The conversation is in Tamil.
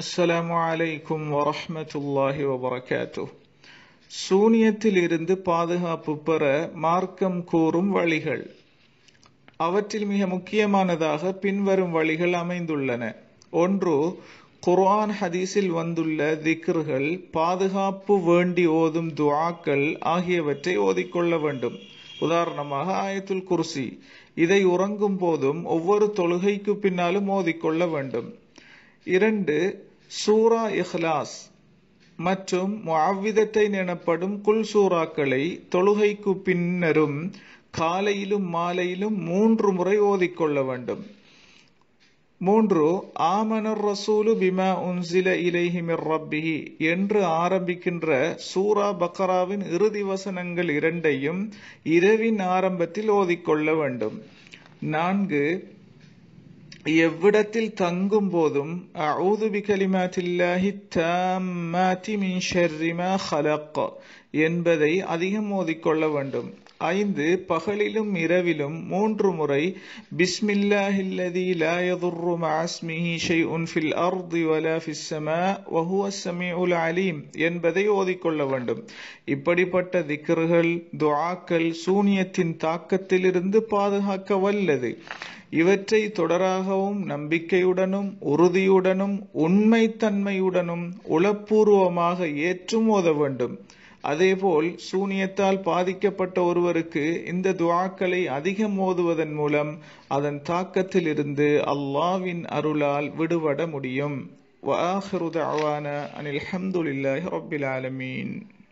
அஸ்ஸலாமு அலைக்கும் வரஹ்மத்துல்லாஹி வபரகாத்துஹ் சூனியத்திலிருந்து பாதுகாப்பு பெற மார்க்கம் கூறும் வழிகள் அவற்றில் மிக முக்கியமானதாக பின்வரும் வழிகள் அமைந்துள்ளன ஒன்று குர்ஆன் ஹதீஸில் வந்துள்ள திக்ர்கள் பாதுகாப்பு வேண்டி ஓதும் துஆக்கள் ஆகியவற்றை ஓதிக்கொள்ள வேண்டும் உதாரணமாக ஆயத்துல் குர்சி இதை உறங்கும் போதும் ஒவ்வொரு தொழுகைக்கு பின்னாலும் ஓதிக்கொள்ள வேண்டும் இரண்டு சூரா இஹ்லாஸ் மற்றும் முஅவ்விதத்தை எனப்படும் குல் சூறாக்களை தொழுகைக்கு பின்னரும் காலையிலும் மாலையிலும் மூன்று முறை ஓதிக்கொள்ள வேண்டும் மூன்று ஆமனர் ரசூலு பிமா உன்சில இலைஹி மிர் ரப்பிஹி என்று ஆரம்பிக்கின்ற சூரா பக்கராவின் இறுதி வசனங்கள் இரண்டையும் இரவின் ஆரம்பத்தில் ஓதிக்கொள்ள வேண்டும் நான்கு எவ்விடத்தில் தங்கும் போதும் அஊது பிகலிமாத்தில்லாஹி தாம்மாத்தி மின் ஷர்ரி மா ஹலக் என்பதை அதிகம் ஓதிக்கொள்ள வேண்டும் ஐந்து பகலிலும் இரவிலும் மூன்று முறை பிஸ்மில்லாஹில்லதி லா யதுர்ரு மஅஸ்மிஹி ஷைஉன் ஃபில் அர்தி வலா ஃபிஸ் ஸமா வஹுவ ஸமீஉல் அலீம் என்பதை ஓதிக்கொள்ள வேண்டும் இப்படிப்பட்ட திக்ர்கள் துஆக்கள் சூனியத்தின் தாக்கத்திலிருந்து பாதுகாக்க வல்லது இவற்றை தொடராகவும் நம்பிக்கையுடனும் உறுதியுடனும் உண்மைத்தன்மையுடனும் உளப்பூர்வமாக ஏற்றும் ஓத வேண்டும் அதேபோல் சூனியத்தால் பாதிக்கப்பட்ட ஒருவருக்கு இந்த துவாக்களை அதிகம் ஓதுவதன் மூலம் அதன் தாக்கத்தில் இருந்து அல்லாவின் அருளால் விடுபட முடியும் وآخر دعوانا أن الحمد لله رب العالمين